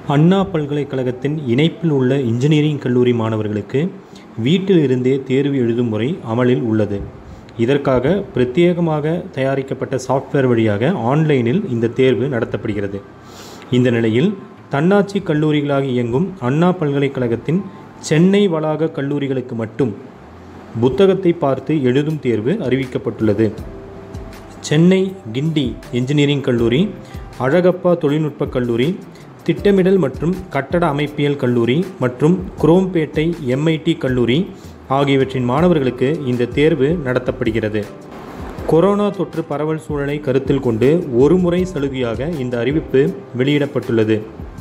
அண்ணா பல்கலைக்கழகத்தின் இணைப்பில் உள்ள இன்ஜினியரிங் கல்லூரி மாணவர்களுக்கு வீட்டில் இருந்தே தேர்வு எழுதும் முறை அமலில் உள்ளது இதற்காக பிரத்யேகமாக தயாரிக்கப்பட்ட சாஃப்ட்வேர் வழியாக ஆன்லைனில் இந்த தேர்வு நடத்தப்படுகிறது இந்த நிலையில் தன்னாட்சி கல்லூரிகளாக இயங்கும் அண்ணா பல்கலைக்கழகத்தின் சென்னை வளாக கல்லூரிகளுக்கு மட்டும் புத்தகத்தை பார்த்து எழுதும் தேர்வு அறிவிக்கப்பட்டுள்ளது சென்னை கிண்டி இன்ஜினியரிங் கல்லூரி அழகப்பா தொழில்நுட்பக் கல்லூரி திட்டமிடல் மற்றும் கட்டட அமைப்பியல் கல்லூரி மற்றும் குரோம்பேட்டை எம்ஐடி கல்லூரி ஆகியவற்றின் மாணவர்களுக்கு இந்த தேர்வு நடத்தப்படுகிறது கொரோனா தொற்று பரவல் சூழலை கருத்தில் கொண்டு ஒருமுறை சலுகையாக இந்த அறிவிப்பு வெளியிடப்பட்டுள்ளது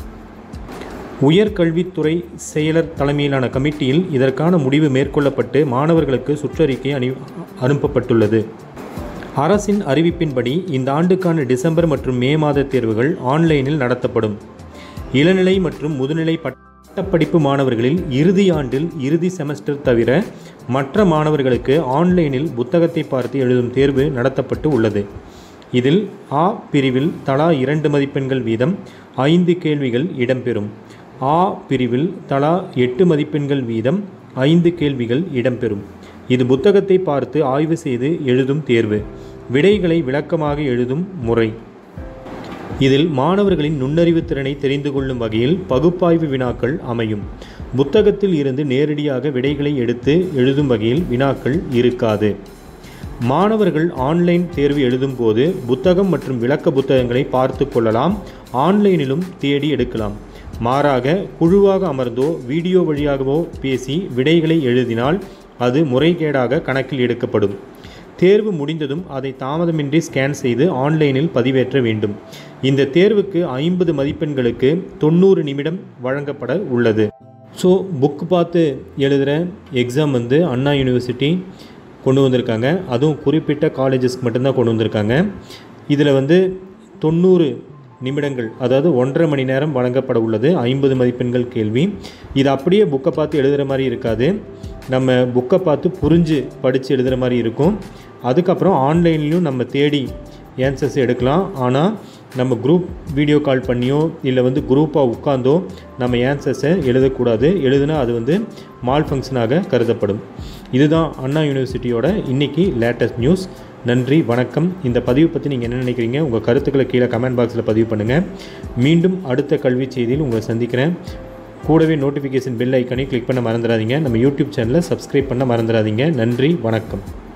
உயர்கல்வித்துறை செயலர் தலைமையிலான கமிட்டியில் இதற்கான முடிவு மேற்கொள்ளப்பட்டு மாணவர்களுக்கு சுற்றறிக்கை அனி அனுப்பப்பட்டுள்ளது அரசின் அறிவிப்பின்படி இந்த ஆண்டுக்கான டிசம்பர் மற்றும் மே மாத தேர்வுகள் ஆன்லைனில் நடத்தப்படும் இளநிலை மற்றும் முதுநிலை பட்டப்படிப்பு மாணவர்களில் இறுதி ஆண்டில் இறுதி செமஸ்டர் தவிர மற்ற மாணவர்களுக்கு ஆன்லைனில் புத்தகத்தை பார்த்து எழுதும் தேர்வு நடத்தப்பட்டு உள்ளது இதில் ஆ பிரிவில் தலா இரண்டு மதிப்பெண்கள் வீதம் ஐந்து கேள்விகள் இடம்பெறும் ஆ பிரிவில் தலா எட்டு மதிப்பெண்கள் வீதம் ஐந்து கேள்விகள் இடம்பெறும் இது புத்தகத்தை பார்த்து ஆய்வு செய்து எழுதும் தேர்வு விடைகளை விளக்கமாக எழுதும் முறை இதில் மாணவர்களின் நுண்ணறிவு திறனை தெரிந்து கொள்ளும் வகையில் பகுப்பாய்வு வினாக்கள் அமையும் புத்தகத்தில் இருந்து நேரடியாக விடைகளை எடுத்து எழுதும் வகையில் வினாக்கள் இருக்காது மாணவர்கள் ஆன்லைன் தேர்வு எழுதும் போது புத்தகம் மற்றும் விளக்க புத்தகங்களை பார்த்து கொள்ளலாம் ஆன்லைனிலும் தேடி எடுக்கலாம் மாறாக குழுவாக அமர்ந்தோ வீடியோ வழியாகவோ பேசி விடைகளை எழுதினால் அது முறைகேடாக கணக்கில் எடுக்கப்படும் தேர்வு முடிந்ததும் அதை தாமதமின்றி ஸ்கேன் செய்து ஆன்லைனில் பதிவேற்ற வேண்டும் இந்த தேர்வுக்கு ஐம்பது மதிப்பெண்களுக்கு தொண்ணூறு நிமிடம் வழங்கப்பட உள்ளது ஸோ புக் பார்த்து எழுதுகிற எக்ஸாம் வந்து அண்ணா யூனிவர்சிட்டி கொண்டு வந்திருக்காங்க அதுவும் குறிப்பிட்ட காலேஜஸ்க்கு மட்டும்தான் கொண்டு வந்திருக்காங்க இதில் வந்து தொண்ணூறு நிமிடங்கள் அதாவது ஒன்றரை மணி நேரம் வழங்கப்பட உள்ளது ஐம்பது மதிப்பெண்கள் கேள்வி இது அப்படியே புக்கை பார்த்து எழுதுகிற மாதிரி இருக்காது நம்ம புக்கை பார்த்து புரிஞ்சு படித்து எழுதுகிற மாதிரி இருக்கும் அதுக்கப்புறம் ஆன்லைன்லேயும் நம்ம தேடி ஆன்சர்ஸ் எடுக்கலாம் ஆனால் நம்ம குரூப் வீடியோ கால் பண்ணியோ இல்லை வந்து குரூப்பாக உட்காந்தோ நம்ம ஆன்சர்ஸை எழுதக்கூடாது எழுதுனா அது வந்து மால் ஃபங்க்ஷனாக கருதப்படும் இதுதான் அண்ணா யூனிவர்சிட்டியோட இன்றைக்கி லேட்டஸ்ட் நியூஸ் நன்றி வணக்கம் இந்த பதிவு பற்றி நீங்கள் என்ன நினைக்கிறீங்க உங்கள் கருத்துக்களை கீழே கமெண்ட் பாக்ஸில் பதிவு பண்ணுங்கள் மீண்டும் அடுத்த கல்வி செய்தியில் உங்களை சந்திக்கிறேன் கூடவே நோட்டிஃபிகேஷன் பெல் ஐக்கனை கிளிக் பண்ண மறந்துடாதீங்க நம்ம யூடியூப் சேனலை சப்ஸ்கிரைப் பண்ண மறந்துடாதீங்க நன்றி வணக்கம்